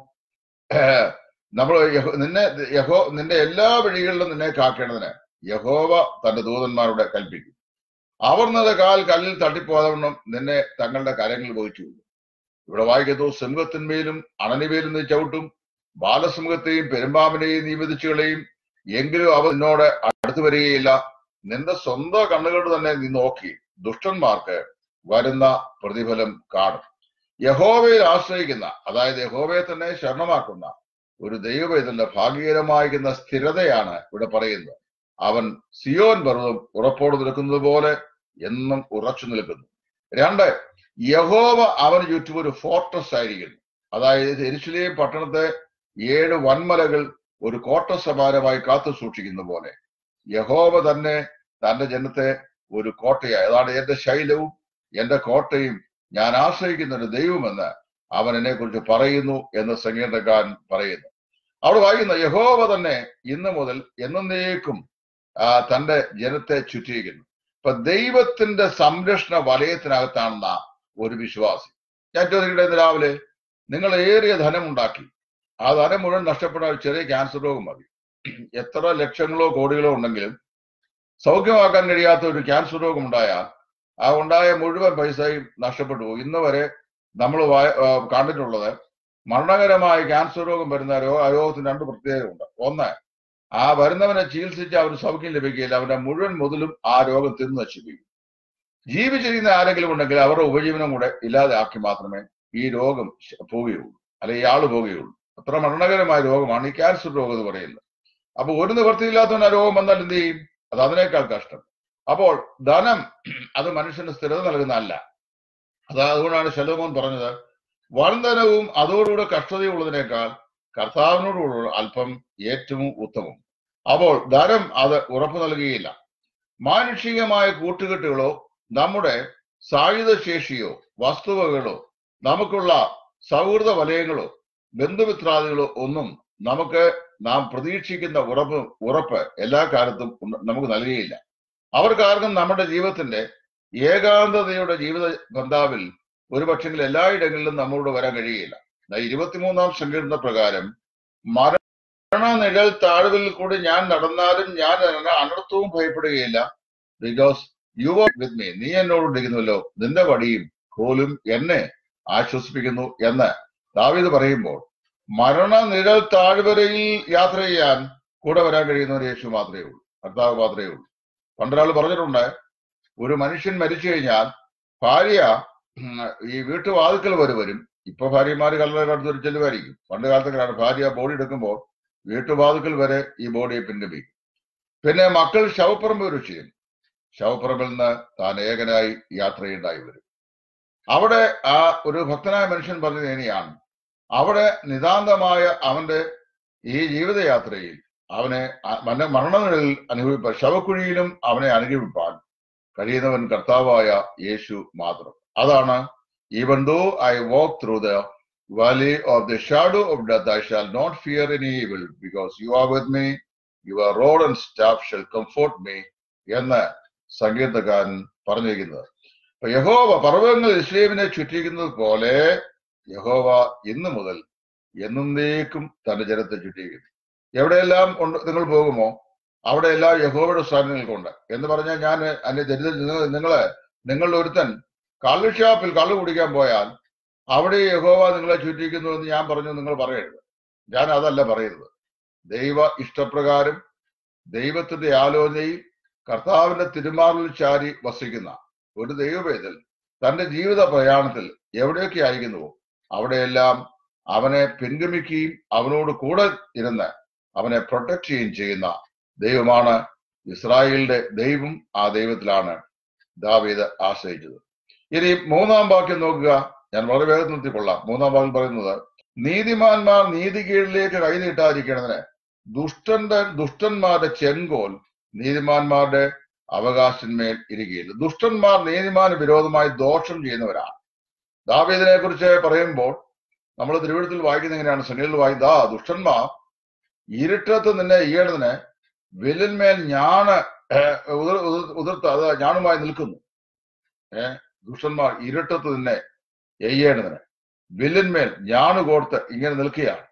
നമ്മൾ നിന്നെ യഹോ നിന്റെ എല്ലാ വഴികളിലും നിന്നെ കാക്കേണ്ടതിന് യഹോവ തന്റെ ദൂതന്മാരോട് കൽപ്പിക്കും അവർ നിന്റെ കാൽ കല്ലിൽ തട്ടിപ്പോതവണ്ണം നിന്നെ തങ്ങളുടെ കരങ്ങളിൽ വഹിച്ചു ഇവിടെ വായിക്കുന്നു സിംഹത്തിന്മേലും അണനിമേലും നീ ചവിട്ടും ബാലസിംഹത്തെയും പെരുമ്പാമ്പിനെയും നീ വിധിച്ചുകളെയും എങ്കിലും അവ നിന്നോട് അടുത്തു വരികയില്ല നിന്റെ സ്വന്തം കണ്ണുകൊണ്ട് തന്നെ നീ നോക്കി ദുഷ്ടന്മാർക്ക് വരുന്ന പ്രതിഫലം കാണും യഹോവയിൽ ആശ്രയിക്കുന്ന അതായത് യഹോവയെ തന്നെ ശരണമാക്കുന്ന ഒരു ദൈവവേദന്റെ ഭാഗ്യകരമായിരിക്കുന്ന സ്ഥിരതയാണ് ഇവിടെ പറയുന്നത് അവൻ സിയോൻ പർവ്വതം ഉറപ്പോട് നിൽക്കുന്നത് പോലെ എന്നും ഉറച്ചു നിൽക്കുന്നു രണ്ട് യഹോവ അവന് ചുറ്റും ഒരു ഫോർട്ടസ് ആയിരിക്കുന്നു അതായത് എരിശിലേം പട്ടണത്തെ ഏഴ് വൻമലകൾ ഒരു കോട്ട സമാനമായി കാത്തു സൂക്ഷിക്കുന്ന പോലെ യഹോവ തന്നെ തന്റെ ജനത്തെ ഒരു കോട്ടയായി അതാണ് എന്റെ ശൈലവും എന്റെ കോട്ടയും ഞാൻ ആശ്രയിക്കുന്ന ഒരു ദൈവമെന്ന് അവൻ എന്നെ കുറിച്ച് പറയുന്നു എന്ന് സംഗീതക്കാരൻ പറയുന്നു അവിടെ വായിക്കുന്ന യഹോവ തന്നെ ഇന്ന് മുതൽ എന്നേക്കും ആ, തന്റെ ജനത്തെ ചുറ്റിയിരിക്കുന്നു ഇപ്പൊ ദൈവത്തിന്റെ സംരക്ഷണ വലയത്തിനകത്താണെന്ന ഒരു വിശ്വാസി ഞാൻ ചോദിക്കട്ടെ ഇന്ന് രാവിലെ നിങ്ങൾ ഏറിയ ധനം ഉണ്ടാക്കി ആ ധനം മുഴുവൻ നഷ്ടപ്പെടാൻ ഒരു ചെറിയ ക്യാൻസർ രോഗം മതി എത്ര ലക്ഷങ്ങളോ കോടികളോ ഉണ്ടെങ്കിലും സൗഖ്യമാക്കാൻ കഴിയാത്ത ഒരു ക്യാൻസർ രോഗം ഉണ്ടായാൽ ആ ഉണ്ടായ മുഴുവൻ പൈസയും നഷ്ടപ്പെട്ടു പോകും ഇന്ന് വരെ നമ്മൾ കണ്ടിട്ടുള്ളത് മരണകരമായ ക്യാൻസർ രോഗം വരുന്ന രോ ആ രോഗത്തിന് രണ്ട് പ്രത്യേകതയുണ്ട് ഒന്ന് ആ വരുന്നവനെ ചികിത്സിച്ച് അവന് സൗഖ്യം ലഭിക്കുകയില്ല അവന്റെ മുഴുവൻ മുതലും ആ രോഗം തിന്നു നശിപ്പിക്കും ജീവിച്ചിരിക്കുന്ന ആരെങ്കിലും ഉണ്ടെങ്കിൽ അവരുടെ ഉപജീവനം കൂടെ ഇല്ലാതെ ആക്കി മാത്രമേ ഈ രോഗം ശ- പോവുകയുള്ളൂ അല്ലെ ഇയാള് പോവുകയുള്ളൂ അത്ര മരണകരമായ രോഗമാണ് ഈ ക്യാൻസർ രോഗം എന്ന് പറയുന്നത് അപ്പൊ ഒരു നിവൃത്തിയില്ലാത്തവൻ ആ രോഗം വന്നാൽ എന്ത് ചെയ്യും അത് അതിനേക്കാൾ കഷ്ടം അപ്പോൾ ധനം അത് മനുഷ്യന് സ്ഥിരത നൽകുന്നതല്ല അത് അതുകൊണ്ടാണ് ശലോമോൻ പറഞ്ഞത് വൻധനവും അതോടുകൂടെ കഷ്ടതയുള്ളതിനേക്കാൾ കർത്താവിനോടുള്ള അല്പം ഏറ്റവും ഉത്തമം അപ്പോൾ ധനം അത് ഉറപ്പു നൽകുകയില്ല മാനുഷികമായ കൂട്ടുകെട്ടുകളോ നമ്മുടെ സായുധശേഷിയോ വസ്തുവകളോ നമുക്കുള്ള സൗഹൃദ വലയങ്ങളോ ബന്ധുമിത്രാദികളോ ഒന്നും നമുക്ക് നാം പ്രതീക്ഷിക്കുന്ന ഉറപ്പ് ഉറപ്പ് എല്ലാ കാലത്തും ഉണ്ട- നമുക്ക് നൽകുകയില്ല അവർക്കാർക്കും നമ്മുടെ ജീവിതത്തിന്റെ ഏകാന്തതയുടെ ജീവിത ബന്ധാവിൽ ഒരു പക്ഷെങ്കിൽ എല്ലായിടങ്ങളിലും നമ്മളോട് വരാൻ കഴിയുകയില്ല ദാ ഇരുപത്തിമൂന്നാം സങ്കീർണ പ്രകാരം മരണനിഴൽ താഴ്വിൽ കൂടി ഞാൻ നടന്നാലും ഞാൻ അന- അനർത്ഥവും ഭയപ്പെടുകയില്ല because you are with me നീ എന്നോട് ഇരിക്കുന്നുവല്ലോ നിന്റെ വടിയും കോലും എന്നെ ആശ്വസിപ്പിക്കുന്നു എന്ന് ദാവീദ് പറയുമ്പോൾ മരണനിഴൽ താഴ്വരയിൽ യാത്ര ചെയ്യാൻ കൂടെ വരാൻ കഴിയുന്നവർ യേശു മാത്രമേ ഉള്ളൂ കർത്താവ് മാത്രമേ ഉള്ളൂ പണ്ടൊരാൾ പറഞ്ഞിട്ടുണ്ട് ഒരു മനുഷ്യൻ മരിച്ചു കഴിഞ്ഞാൽ ഭാര്യ ഉം, ഈ വീട്ടുവാതുക്കൽ വരെ വരും ഇപ്പൊ ഭാര്യമാര് കല്ലറ അടുത്ത് ഒരു ചെല്ലുമായിരിക്കും പണ്ട് കാലത്തൊക്കെയാണ് ഭാര്യ ബോഡി എടുക്കുമ്പോൾ വീട്ടുവാതുക്കൽ വരെ ഈ ബോഡിയെ പിൻഗമിക്കും പിന്നെ മക്കൾ ശവപ്പറമ്പ് ഒരു ചെയ്യും ശവപ്പറമ്പിൽ നിന്ന് താൻ ഏകനായി യാത്രയുണ്ടായി വരും അവിടെ ആ ഒരു ഭക്തനായ മനുഷ്യൻ പറഞ്ഞത് ഇനിയാണ് അവിടെ നിതാന്തമായ അവന്റെ ഈ ജീവിതയാത്രയിൽ അവനെ അ- മന- മരണനിഴലിൽ അനുഭവിപ്പാൻ ശവക്കുഴിയിലും അവനെ അനുഭവിപ്പാൻ കഴിയുന്നവൻ കർത്താവായ യേശു മാത്രം അതാണ് even though I walk through the valley of the shadow of death I shall not fear an evil because you are with me your rod and staff shall comfort me എന്ന് സംഗീതക്കാരൻ പറഞ്ഞിരിക്കുന്നത് അപ്പൊ യഹോവ പർവ്വതങ്ങൾ ഇസ്ലേമിനെ ചുറ്റിക്കുന്നത് പോലെ യഹോവ ഇന്ന് മുതൽ എന്നേക്കും തന്റെ ജനത്തെ ചുറ്റിയിരിക്കുന്നു എവിടെയെല്ലാം ഉണ്ട് നിങ്ങൾ പോകുമോ അവിടെയെല്ലാം യഹോവയുടെ സ്ഥാനങ്ങൾക്കുണ്ട് എന്ന് പറഞ്ഞാൽ ഞാൻ അന്യ ദരിദ്ര നിങ്ങൾ നിങ്ങളെ നിങ്ങളുടെ ഒരുത്തൻ കള്ള് ഷാപ്പിൽ കള്ള് കുടിക്കാൻ പോയാൽ അവിടെ യഹോവ നിങ്ങളെ ചുറ്റിക്കുന്നു എന്ന് ഞാൻ പറഞ്ഞു നിങ്ങൾ പറയരുത് ഞാൻ അതല്ല പറയുന്നത് ദൈവ ഇഷ്ടപ്രകാരം ദൈവത്തിന്റെ ആലോചനയിൽ കർത്താവിന്റെ തിരുമാറിൽ ചാരി വസിക്കുന്ന ഒരു ദൈവവേദൽ തന്റെ ജീവിത പ്രയാണത്തിൽ എവിടെയൊക്കെ ആയിരിക്കുന്നുവോ അവിടെയെല്ലാം അവനെ പിൻഗമിക്കുകയും അവനോട് കൂടെ ഇരുന്ന് അവനെ പ്രൊട്ടക്ട് ചെയ്യുകയും ചെയ്യുന്ന ദൈവമാണ് ഇസ്രായേലിന്റെ ദൈവം ആ ദൈവത്തിലാണ് ദാവീദ് ആശ്രയിച്ചത് ഇനി മൂന്നാം വാക്യം നോക്കുക ഞാൻ വളരെ വേഗത്തിൽ നിർത്തിക്കൊള്ളാം മൂന്നാം വാക്യം പറയുന്നത് നീതിമാന്മാർ നീതി കീഴിലേക്ക് കൈനീട്ടാതിരിക്കണതിന് ദുഷ്ടന്റെ ദുഷ്ടന്മാരുടെ ചെങ്കോൽ നീതിമാന്മാരുടെ അവകാശന്മേൽ ഇരിക്കുകയില്ല ദുഷ്ടന്മാർ നീതിമാന് വിരോധമായി ദോഷം ചെയ്യുന്നവരാണ് ദാവീദിനെ കുറിച്ച് പറയുമ്പോൾ നമ്മൾ തിരുവഴുത്തിൽ വായിക്കുന്ന എങ്ങനെയാണ് സംഗീതത്തിൽ വായിക്കും ദാ ദുഷ്ടന്മാർ ഇരുട്ടത്ത് നിന്നെ ഈയണതിന് വില്ലിന്മേൽ ഞാണ് ഏഹ്, ഉതിർ- ഉതിർ- ഉതിർത്ത് അത് ഞാണുമായി നിൽക്കുന്നു ഏഹ് ദുഷ്ടന്മാർ ഇരുട്ടത്ത് നിന്നെ എയ്യേണ്ടതിന് വില്ലിന്മേൽ ഞാണ് കോർത്ത് ഇങ്ങനെ നിൽക്കുകയാണ്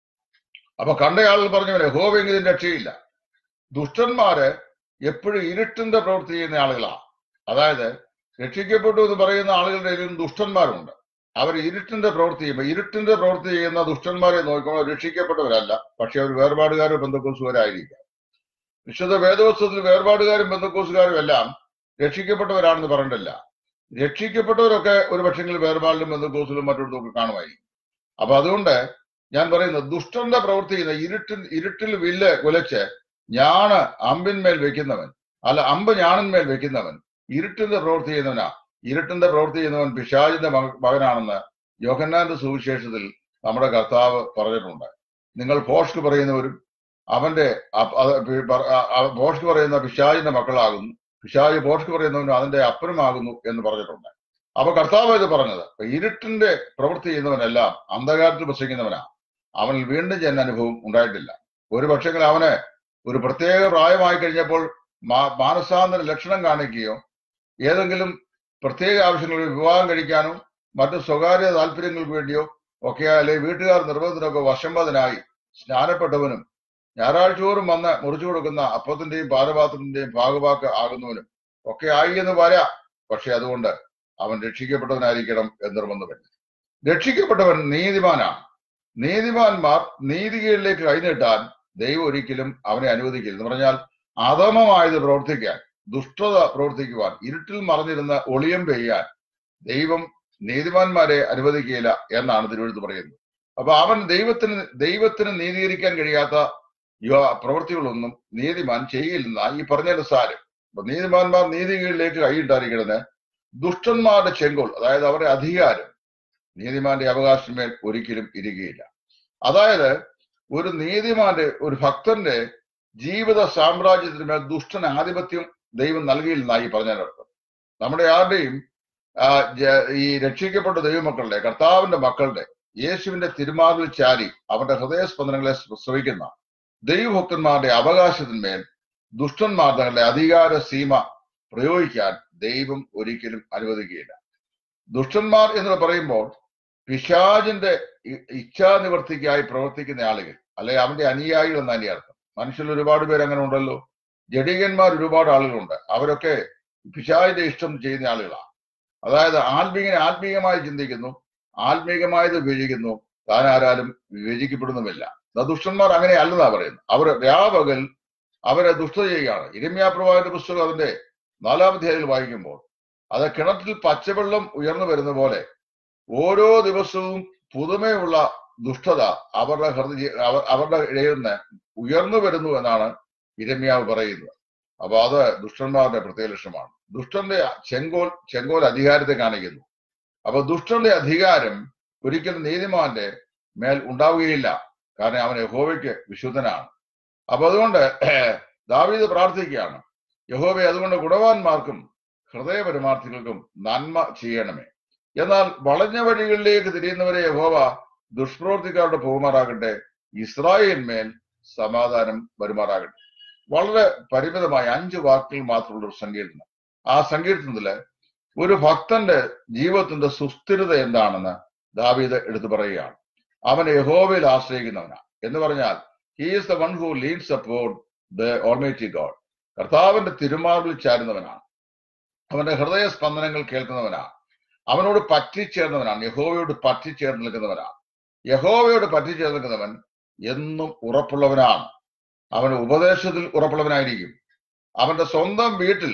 അപ്പൊ കണ്ട ആളുകൾ പറഞ്ഞവനെ ഹോവെങ്കിലും രക്ഷയില്ല ദുഷ്ടന്മാര് എപ്പോഴും ഇരുട്ടിന്റെ പ്രവൃത്തി ചെയ്യുന്ന ആളുകളാണ് അതായത് രക്ഷിക്കപ്പെട്ടു എന്ന് പറയുന്ന ആളുകളുടെ ഇടയിലും ദുഷ്ടന്മാരുണ്ട് അവർ ഇരുട്ടിന്റെ പ്രവൃത്തി ചെയ്യുമ്പോൾ ഇരുട്ടിന്റെ പ്രവൃത്തി ചെയ്യുന്ന ദുഷ്ടന്മാരെ നോക്കുമ്പോൾ രക്ഷിക്കപ്പെട്ടവരല്ല പക്ഷെ അവർ വേർപാടുകാരോ ബന്ധക്കോസുകാരായിരിക്കാം വിശുദ്ധ വേദോത്സവത്തിൽ വേർപാടുകാരും ബന്ധക്കോസുകാരും എല്ലാം രക്ഷിക്കപ്പെട്ടവരാണെന്ന് പറഞ്ഞിട്ടില്ല രക്ഷിക്കപ്പെട്ടവരൊക്കെ ഒരു പക്ഷെങ്കിൽ വേർപാടിലും ബന്ധക്കോസിലും മറ്റിടത്തും ഒക്കെ കാണുമായിരിക്കും അപ്പൊ അതുകൊണ്ട് ഞാൻ പറയുന്നത് ദുഷ്ടന്റെ പ്രവൃത്തി ചെയ്യുന്ന ഇരുട്ടിൽ ഇരുട്ടിൽ വില്ല് കുലച്ച് ഞാണ് അമ്പിന്മേൽ വെക്കുന്നവൻ അല്ല അമ്പ് ഞാണിന്മേൽ വെക്കുന്നവൻ ഇരുട്ടിന്റെ പ്രവൃത്തി ചെയ്യുന്നവനാ ഇരുട്ടിന്റെ പ്രവൃത്തി ചെയ്യുന്നവൻ പിശാചിന്റെ മക- മകനാണെന്ന് യോഹന്നാന്റെ സുവിശേഷത്തിൽ നമ്മുടെ കർത്താവ് പറഞ്ഞിട്ടുണ്ട് നിങ്ങൾ ഭോഷ്ക് പറയുന്നവരും അവന്റെ അപ്പ- അത് പി- പറ- അ- അ- ഭോഷ്ക് പറയുന്ന പിശാചിന്റെ മക്കളാകുന്നു പിശാജ് ഭോഷ്ക് പറയുന്നവനും അതിന്റെ അപ്പനുമാകുന്നു എന്ന് പറഞ്ഞിട്ടുണ്ട് അപ്പൊ കർത്താവ് ഇത് പറഞ്ഞത് അപ്പൊ ഇരുട്ടിന്റെ പ്രവൃത്തി ചെയ്യുന്നവനെല്ലാം അന്ധകാരത്തിൽ പ്രസംഗിക്കുന്നവനാ അവനിൽ വീണ്ടും ചെന്ന അനുഭവം ഉണ്ടായിട്ടില്ല ഒരു പക്ഷെങ്കിൽ അവന് ഒരു പ്രത്യേക പ്രായമായി കഴിഞ്ഞപ്പോൾ മാ- മാനസാന്തര ലക്ഷണം കാണിക്കുകയോ ഏതെങ്കിലും പ്രത്യേക ആവശ്യങ്ങളിൽ വിവാഹം കഴിക്കാനോ മറ്റു സ്വകാര്യ താല്പര്യങ്ങൾക്ക് വേണ്ടിയോ ഒക്കെ അല്ലെങ്കിൽ വീട്ടുകാർ നിർബന്ധത്തിനൊക്കെ വശംബദനായി സ്നാനപ്പെട്ടവനും ഞായറാഴ്ച തോറും വന്ന് മുറിച്ചു കൊടുക്കുന്ന അപ്പത്തിന്റെയും പാനപാത്രത്തിന്റെയും ഭാഗവാക്ക് ആകുന്നവനും ഒക്കെ ആയി എന്ന് വരാം പക്ഷെ അതുകൊണ്ട് അവൻ രക്ഷിക്കപ്പെട്ടവനായിരിക്കണം എന്ന് നിർബന്ധമില്ല രക്ഷിക്കപ്പെട്ടവൻ നീതിമാനാണ് നീതിമാന്മാർ നീതികേടിലേക്ക് കൈനീട്ടാൻ ദൈവം ഒരിക്കലും അവനെ അനുവദിക്കില്ല എന്ന് പറഞ്ഞാൽ അധമമായത് പ്രവർത്തിക്കാൻ ദുഷ്ടത പ്രവർത്തിക്കുവാൻ ഇരുട്ടിൽ മറഞ്ഞിരുന്ന ഒളിയം പെയ്യാൻ ദൈവം നീതിമാന്മാരെ അനുവദിക്കുകയില്ല എന്നാണ് തിരുവഴുത്ത് പറയുന്നത് അപ്പൊ അവൻ ദൈവത്തിന് ദൈവത്തിന് നീതീകരിക്കാൻ കഴിയാത്ത യോ- പ്രവൃത്തികളൊന്നും നീതിമാൻ ചെയ്യില്ലെന്ന ഈ പറഞ്ഞതിന്റെ സാരം അപ്പൊ നീതിമാന്മാർ നീതികളിലേക്ക് കൈയിട്ടായിരിക്കണത് ദുഷ്ടന്മാരുടെ ചെങ്കോൾ അതായത് അവരുടെ അധികാരം നീതിമാന്റെ അവകാശമേൽ ഒരിക്കലും ഇരിക്കുകയില്ല അതായത് ഒരു നീതിമാന്റെ ഒരു ഭക്തന്റെ ജീവിത സാമ്രാജ്യത്തിന് മേൽ ദുഷ്ടൻ ആധിപത്യം ദൈവം നൽകിയില്ലെന്നായി പറഞ്ഞതിനർത്ഥം നമ്മുടെ ആരുടെയും ആ, ജ- ഈ രക്ഷിക്കപ്പെട്ട ദൈവമക്കളുടെ കർത്താവിന്റെ മക്കളുടെ യേശുവിന്റെ തിരുമാറിൽ ചാരി അവന്റെ ഹൃദയസ്പന്ദനങ്ങളെ ശ്രവിക്കുന്ന ദൈവഭക്തന്മാരുടെ അവകാശത്തിന്മേൽ ദുഷ്ടന്മാർ തങ്ങളുടെ അധികാര സീമ പ്രയോഗിക്കാൻ ദൈവം ഒരിക്കലും അനുവദിക്കുകയില്ല ദുഷ്ടന്മാർ എന്ന് പറയുമ്പോൾ പിശാചിന്റെ ഇ- ഇച്ഛാനിവർത്തിക്കായി പ്രവർത്തിക്കുന്ന ആളുകൾ അല്ലെ അവന്റെ അനുയായികൾ എന്ന അതിന്റെ അർത്ഥം മനുഷ്യരിൽ ഒരുപാട് പേര് അങ്ങനെ ഉണ്ടല്ലോ ജഡികന്മാർ ഒരുപാട് ആളുകളുണ്ട് അവരൊക്കെ പിശാചിന്റെ ഇഷ്ടം ചെയ്യുന്ന ആളുകളാണ് അതായത് ആത്മീയനെ ആത്മീയമായി ചിന്തിക്കുന്നു ആത്മീയമായത് വിഭജിക്കുന്നു താൻ ആരാലും വിഭജിക്കപ്പെടുന്നുമില്ല ദാ ദുഷ്ടന്മാർ അങ്ങനെ അല്ലെന്നാ പറയുന്നത് അവർ വ്യാപകൽ അവരെ ദുഷ്ടത ചെയ്യുകയാണ് ഇരമ്യാപ്രവാഹിന്റെ പുസ്തകം അതിന്റെ നാലാം അധ്യായത്തിൽ വായിക്കുമ്പോൾ അത് കിണറ്റിൽ പച്ചവെള്ളം ഉയർന്നു വരുന്ന പോലെ ഓരോ ദിവസവും പുതുമയുള്ള ദുഷ്ടത അവരുടെ ഹൃദയ അവ- അവരുടെ ഇടയിൽ നിന്ന് ഉയർന്നു വരുന്നു എന്നാണ് ഇരമ്യാവ് പറയുന്നത് അപ്പൊ അത് ദുഷ്ടന്മാരുടെ പ്രത്യേക ലക്ഷണമാണ് ദുഷ്ടന്റെ ചെങ്കോൽ ചെങ്കോൽ അധികാരത്തെ കാണിക്കുന്നു അപ്പൊ ദുഷ്ടന്റെ അധികാരം ഒരിക്കലും നീതിമാന്റെ മേൽ ഉണ്ടാവുകയില്ല കാരണം അവൻ യഹോവയ്ക്ക് വിശുദ്ധനാണ് അപ്പൊ അതുകൊണ്ട് ദാവീദ് പ്രാർത്ഥിക്കുകയാണ് യഹോവയെ അതുകൊണ്ട് ഗുണവാന്മാർക്കും ഹൃദയപരമാർത്ഥികൾക്കും നന്മ ചെയ്യണമേ എന്നാൽ വളഞ്ഞ വഴികളിലേക്ക് തിരിയുന്നവരെ യഹോവ ദുഷ്പ്രവർത്തിക്കാരുടെ പോകുമാറാകട്ടെ ഇസ്രായേലിന്മേൽ സമാധാനം വരുമാറാകട്ടെ വളരെ പരിമിതമായ അഞ്ച് വാക്കുകൾ മാത്രമുള്ള ഒരു സങ്കീർത്തനം ആ സങ്കീർത്തനത്തില് ഒരു ഭക്തന്റെ ജീവിതത്തിന്റെ സുസ്ഥിരത എന്താണെന്ന് ദാവീദ് എടുത്തു പറയുകയാണ് അവൻ യഹോവയിൽ ആശ്രയിക്കുന്നവനാണ് എന്ന് പറഞ്ഞാൽ he is the one who leads അപ്പോർഡ് ദ ഓൾമേറ്റി ഗോഡ് കർത്താവിന്റെ തിരുമാറിൽ ചാരുന്നവനാണ് അവന്റെ ഹൃദയ സ്പന്ദനങ്ങൾ കേൾക്കുന്നവനാണ് അവനോട് പറ്റിച്ചേർന്നവനാണ് യഹോവയോട് പറ്റിച്ചേർന്ന് നിൽക്കുന്നവനാണ് യഹോവയോട് പറ്റിച്ചേർന്ന് നിൽക്കുന്നവൻ എന്നും ഉറപ്പുള്ളവനാണ് അവൻ ഉപദേശത്തിൽ ഉറപ്പുള്ളവനായിരിക്കും അവന്റെ സ്വന്തം വീട്ടിൽ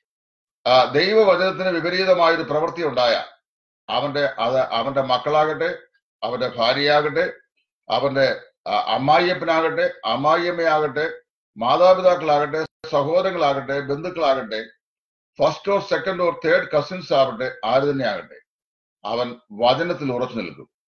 ആ, ദൈവവചനത്തിന് വിപരീതമായ ഒരു പ്രവൃത്തി ഉണ്ടായാൽ അവന്റെ അത് അവന്റെ മക്കളാകട്ടെ അവന്റെ ഭാര്യയാകട്ടെ അവന്റെ ആ, അമ്മായിയപ്പനാകട്ടെ അമ്മായിയമ്മയാകട്ടെ മാതാപിതാക്കളാകട്ടെ സഹോദരങ്ങളാകട്ടെ ബന്ധുക്കളാകട്ടെ first or second or third cousins ആവട്ടെ ആര് തന്നെ ആകട്ടെ അവൻ വചനത്തിൽ ഉറച്ചു നിൽക്കും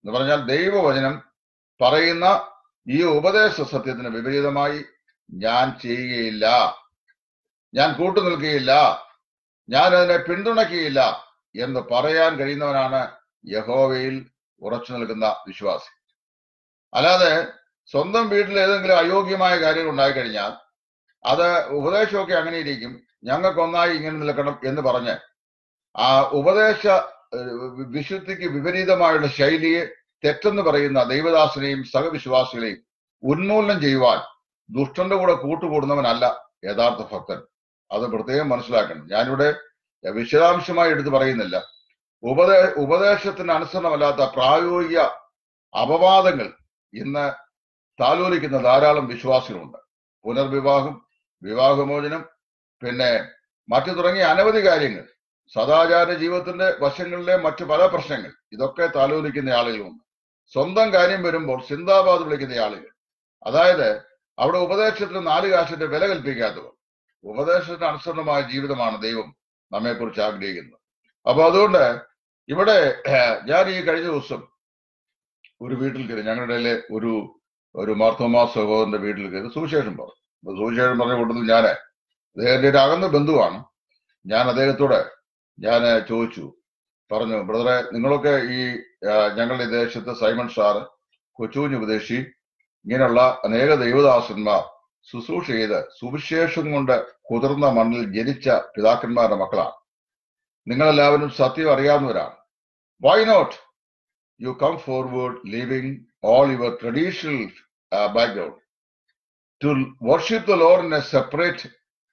എന്ന് പറഞ്ഞാൽ ദൈവവചനം പറയുന്ന ഈ ഉപദേശ സത്യത്തിന് വിപരീതമായി ഞാൻ ചെയ്യുകയില്ല ഞാൻ കൂട്ടുനിൽക്കുകയില്ല ഞാൻ അതിനെ പിന്തുണയ്ക്കുകയില്ല എന്ന് പറയാൻ കഴിയുന്നവനാണ് യഹോവയിൽ ഉറച്ചു നിൽക്കുന്ന വിശ്വാസി അല്ലാതെ സ്വന്തം വീട്ടിൽ ഏതെങ്കിലും അയോഗ്യമായ കാര്യങ്ങൾ ഉണ്ടായിക്കഴിഞ്ഞാൽ അത് ഉപദേശമൊക്കെ അങ്ങനെ ഇരിക്കും ഞങ്ങൾക്ക് ഒന്നായി ഇങ്ങനെ നിൽക്കണം എന്ന് പറഞ്ഞ് ആ ഉപദേശ ഏഹ്, വിശുദ്ധിക്ക് വിപരീതമായുള്ള ശൈലിയെ തെറ്റെന്ന് പറയുന്ന ദൈവദാസനെയും സഹവിശ്വാസികളെയും ഉന്മൂലനം ചെയ്യുവാൻ ദുഷ്ടന്റെ കൂടെ കൂട്ടുകൂടുന്നവനല്ല യഥാർത്ഥ ഭക്തൻ അത് പ്രത്യേകം മനസ്സിലാക്കണം ഞാനിവിടെ വിശദാംശമായി എടുത്തു പറയുന്നില്ല ഉപദേ ഉപദേശത്തിന് അനുസരണമല്ലാത്ത പ്രായോഗിക അപവാദങ്ങൾ ഇന്ന് താലോലിക്കുന്ന ധാരാളം വിശ്വാസികളുണ്ട് പുനർവിവാഹം വിവാഹമോചനം പിന്നെ മറ്റു തുടങ്ങിയ അനവധി കാര്യങ്ങൾ സദാചാര ജീവിതത്തിന്റെ വശങ്ങളിലെ മറ്റു പല പ്രശ്നങ്ങൾ ഇതൊക്കെ താലോലിക്കുന്ന ആളുകളുണ്ട് സ്വന്തം കാര്യം വരുമ്പോൾ സിന്ദാബാദ് വിളിക്കുന്ന ആളുകൾ അതായത് അവിടെ ഉപദേശത്തിന് നാല് കാശിന്റെ വില കൽപ്പിക്കാത്തവർ ഉപദേശത്തിന് അനുസരണമായ ജീവിതമാണ് ദൈവം നമ്മെക്കുറിച്ച് ആഗ്രഹിക്കുന്നത് അപ്പൊ അതുകൊണ്ട് ഇവിടെ ഏഹ്, ഞാൻ ഈ കഴിഞ്ഞ ദിവസം ഒരു വീട്ടിൽ കയറി ഞങ്ങളുടെ ഇടയിലെ ഒരു ഒരു മാർത്തോമാ സഹോദരന്റെ വീട്ടിൽ കയറി സുവിശേഷം പറഞ്ഞു അപ്പൊ സുവിശേഷം പറഞ്ഞ കൂട്ടത്തിൽ ഞാൻ അദ്ദേഹത്തിന്റെ ഒരു അകന്ന ബന്ധുവാണ് ഞാൻ അദ്ദേഹത്തോട് ഞാൻ ചോദിച്ചു പറഞ്ഞു ബ്രദറെ നിങ്ങളൊക്കെ ഈ ആ, ഞങ്ങളുടെ ഈ ദേശത്ത് സൈമൺ സാറ് കൊച്ചുകുഞ്ഞ് ഉപദേശി ഇങ്ങനെയുള്ള അനേക ദൈവദാസന്മാർ ശുശ്രൂഷ ചെയ്ത് സുവിശേഷം കൊണ്ട് കുതിർന്ന മണ്ണിൽ ജനിച്ച പിതാക്കന്മാരുടെ മക്കളാണ് നിങ്ങളെല്ലാവരും സത്യം അറിയാവുന്നവരാണ് why not you come forward leaving all your traditional background to worship the lord in a separate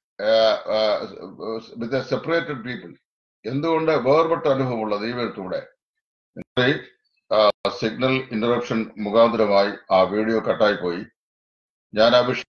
with a separated people എന്തുകൊണ്ട് വേർപെട്ട അനുഭവമുള്ള ദൈവത്തിലൂടെ സിഗ്നൽ ഇന്ററപ്ഷൻ മുഖാന്തരമായി ആ വീഡിയോ കട്ടായി പോയി ഞാൻ ആ വിഷയം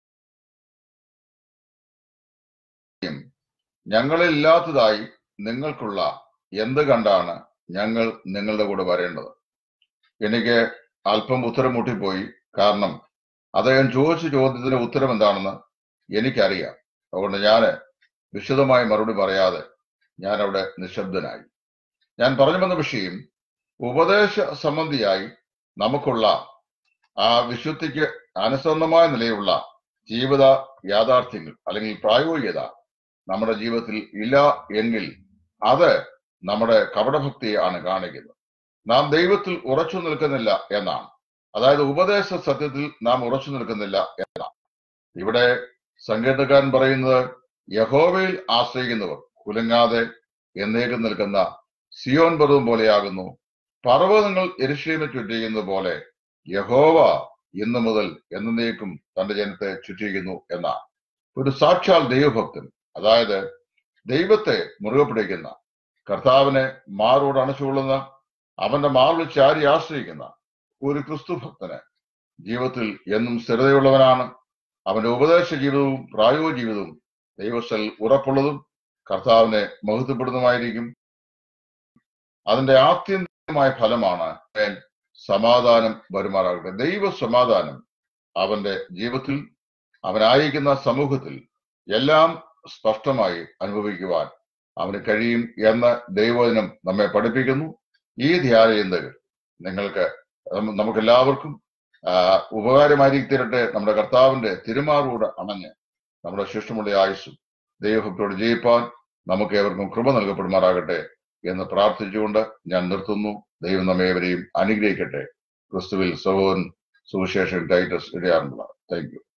ഞങ്ങളിൽ ഇല്ലാത്തതായി നിങ്ങൾക്കുള്ള എന്ത് കണ്ടാണ് ഞങ്ങൾ നിങ്ങളുടെ കൂടെ വരേണ്ടത് എനിക്ക് അല്പം ഉത്തരം മുട്ടിപ്പോയി കാരണം അദ്ദേഹം ചോദിച്ച ചോദ്യത്തിന് ഉത്തരം എന്താണെന്ന് എനിക്കറിയാം അതുകൊണ്ട് ഞാൻ വിശദമായി മറുപടി പറയാതെ ഞാൻ അവിടെ നിശബ്ദനായി ഞാൻ പറഞ്ഞു വന്ന വിഷയം ഉപദേശ സംബന്ധിയായി നമുക്കുള്ള ആ വിശുദ്ധിക്ക് അനുസരണമായ നിലയിലുള്ള ജീവിത യാഥാർത്ഥ്യങ്ങൾ അല്ലെങ്കിൽ പ്രായോഗികത നമ്മുടെ ജീവിതത്തിൽ ഇല്ല എങ്കിൽ അത് നമ്മുടെ കപടഭക്തിയെ ആണ് കാണിക്കുന്നത് നാം ദൈവത്തിൽ ഉറച്ചു നിൽക്കുന്നില്ല എന്നാണ് അതായത് ഉപദേശ സത്യത്തിൽ നാം ഉറച്ചു നിൽക്കുന്നില്ല എന്നാണ് ഇവിടെ സങ്കീർത്തക്കാരൻ പറയുന്നത് യഹോവയിൽ ആശ്രയിക്കുന്നവർ കുലുങ്ങാതെ എന്നേക്കും നിൽക്കുന്ന സിയോൻ പർവ്വതം പോലെയാകുന്നു പർവ്വതങ്ങൾ എരിശ്രീമെ ചുറ്റിക്കുന്നത് പോലെ യഹോവ ഇന്നു മുതൽ എന്നേക്കും തന്റെ ജനത്തെ ചുറ്റിക്കുന്നു എന്നാണ് ഒരു സാക്ഷാൽ ദൈവഭക്തൻ അതായത് ദൈവത്തെ മുറുകെ പിടിക്കുന്ന കർത്താവിനെ മാറോട് അണച്ചുകൊള്ളുന്ന അവന്റെ മാറിൽ ചാരി ആശ്രയിക്കുന്ന ഒരു ക്രിസ്തു ഭക്തന് ജീവിതത്തിൽ എന്നും സ്ഥിരതയുള്ളവനാണ് അവന്റെ ഉപദേശ ജീവിതവും പ്രായോഗിക ജീവിതവും ദൈവസ്ഥൽ ഉറപ്പുള്ളതും കർത്താവിനെ മഹത്വപ്പെടുന്നതുമായിരിക്കും അതിന്റെ ആത്യന്തികമായ ഫലമാണ് അവൻ സമാധാനം വരുമാറാകട്ടെ ദൈവ സമാധാനം അവന്റെ ജീവിതത്തിൽ അവനായിരിക്കുന്ന സമൂഹത്തിൽ എല്ലാം സ്പഷ്ടമായി അനുഭവിക്കുവാൻ അവന് കഴിയും എന്ന് ദൈവവചനം നമ്മെ പഠിപ്പിക്കുന്നു ഈ ധ്യാനചിന്തകൾ നിങ്ങൾക്ക് നമുക്ക് എല്ലാവർക്കും ഉപകാരമായിരിക്കും തീരട്ടെ നമ്മുടെ കർത്താവിന്റെ തിരുമാറൂടെ അണഞ്ഞ് നമ്മുടെ ശിഷ്ടമുള്ള ആയുസ്സും ദൈവഭക്തോട് ജയിപ്പാൻ നമുക്ക് ഏവർക്കും കൃപ നൽകപ്പെടുമാറാകട്ടെ എന്ന് പ്രാർത്ഥിച്ചുകൊണ്ട് ഞാൻ നിർത്തുന്നു ദൈവം നമ്മേവരെയും അനുഗ്രഹിക്കട്ടെ ക്രിസ്തുവിൽ സഹോദരൻ സുവിശേഷൻ ടൈറ്റസ് ഇടയാറുള്ള താങ്ക് യു